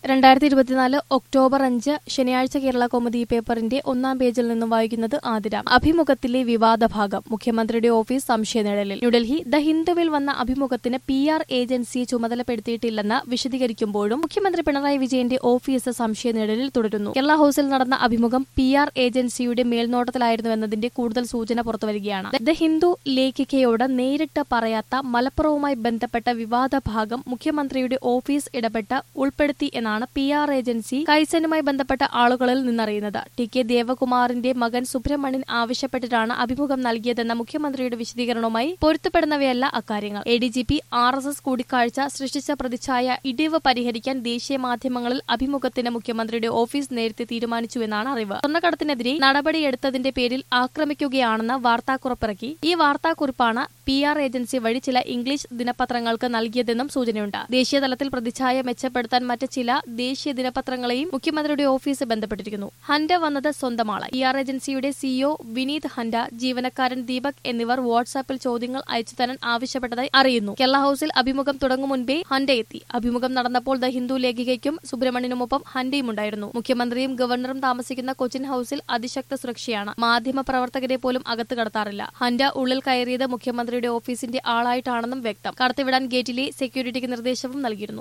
രണ്ടായിരത്തി ഇരുപത്തിനാല് ഒക്ടോബർ അഞ്ച് ശനിയാഴ്ച കേരള കോമഡി പേപ്പറിന്റെ ഒന്നാം പേജിൽ നിന്നും വായിക്കുന്നത് ആതിര അഭിമുഖത്തിലെ വിവാദ ഭാഗം മുഖ്യമന്ത്രിയുടെ ഓഫീസ് സംശയനിഴലിൽ ന്യൂഡൽഹി ദ ഹിന്ദുവിൽ വന്ന അഭിമുഖത്തിന് പി ആർ ഏജൻസിയെ ചുമതലപ്പെടുത്തിയിട്ടില്ലെന്ന് വിശദീകരിക്കുമ്പോഴും മുഖ്യമന്ത്രി പിണറായി വിജയന്റെ ഓഫീസ് സംശയനിഴലിൽ തുടരുന്നു കേരള ഹൌസിൽ നടന്ന അഭിമുഖം പി ആർ ഏജൻസിയുടെ മേൽനോട്ടത്തിലായിരുന്നുവെന്നതിന്റെ കൂടുതൽ സൂചന പുറത്തുവരികയാണ് ദ ഹിന്ദു ലേഖികയോട് നേരിട്ട് പറയാത്ത മലപ്പുറവുമായി ബന്ധപ്പെട്ട വിവാദ ഭാഗം മുഖ്യമന്ത്രിയുടെ ഓഫീസ് ഇടപെട്ട് ഉൾപ്പെടുത്തി എന്നാണ് പി ആർ ഏജൻസി കൈസനുമായി ബന്ധപ്പെട്ട ആളുകളിൽ നിന്നറിയുന്നത് ടി കെ ദേവകുമാറിന്റെ മകൻ സുബ്രഹ്മണ്യൻ ആവശ്യപ്പെട്ടിട്ടാണ് അഭിമുഖം നൽകിയതെന്ന മുഖ്യമന്ത്രിയുടെ വിശദീകരണവുമായി പൊരുത്തപ്പെടുന്നവയല്ല അക്കാര്യങ്ങൾ A D G P R S S കൂടിക്കാഴ്ച സൃഷ്ടിച്ച പ്രതിച്ഛായ ഇടിവ് പരിഹരിക്കാൻ ദേശീയ മാധ്യമങ്ങളിൽ അഭിമുഖത്തിന് മുഖ്യമന്ത്രിയുടെ ഓഫീസ് നേരത്തെ തീരുമാനിച്ചുവെന്നാണ് അറിവ് സ്വർണ്ണക്കടത്തിനെതിരെ നടപടിയെടുത്തതിന്റെ പേരിൽ ആക്രമിക്കുകയാണെന്ന് വാർത്താക്കുറിപ്പിറക്കി ഈ വാർത്താക്കുറിപ്പാണ് പി ആർ ഏജൻസി വഴി ചില ഇംഗ്ലീഷ് ദിനപത്രങ്ങൾക്ക് നൽകിയതെന്നും സൂചനയുണ്ട് ദേശീയ തലത്തിൽ പ്രതിച്ഛായ മെച്ചപ്പെടുത്താൻ മറ്റ് ചില ദേശീയ ദിനപത്രങ്ങളെയും മുഖ്യമന്ത്രിയുടെ ഓഫീസ് ബന്ധപ്പെട്ടിരിക്കുന്നു ഹൻഡ വന്നത് സ്വന്തം ആളായി പി ആർ ഏജൻസിയുടെ സിഇഒ വിനീത് ഹൻഡ ജീവനക്കാരൻ ദീപക് എന്നിവർ വാട്സാപ്പിൽ ചോദ്യങ്ങൾ അയച്ചു തരാൻ ആവശ്യപ്പെട്ടതായി അറിയുന്നു കേരള ഹൌസിൽ അഭിമുഖം തുടങ്ങും മുൻപേ ഹൻഡ എത്തി അഭിമുഖം നടന്നപ്പോൾ ദ ഹിന്ദു ലേഖികയ്ക്കും സുബ്രഹ്മണ്യനുമൊപ്പം ഹൻഡയും ഉണ്ടായിരുന്നു മുഖ്യമന്ത്രിയും ഗവർണറും താമസിക്കുന്ന കൊച്ചിൻ ഹൌസിൽ അതിശക്ത സുരക്ഷയാണ് മാധ്യമ പ്രവർത്തകരെ പോലും അകത്ത് കടത്താറില്ല ഹൻഡ ഉള്ളിൽ കയറിയത് മുഖ്യമന്ത്രിയുടെ ഓഫീസിന്റെ ആളായിട്ടാണെന്നും വ്യക്തം കടത്തിവിടാൻ ഗേറ്റിലെ സെക്യൂരിറ്റിക്ക് നിർദ്ദേശവും നൽകിയിരുന്നു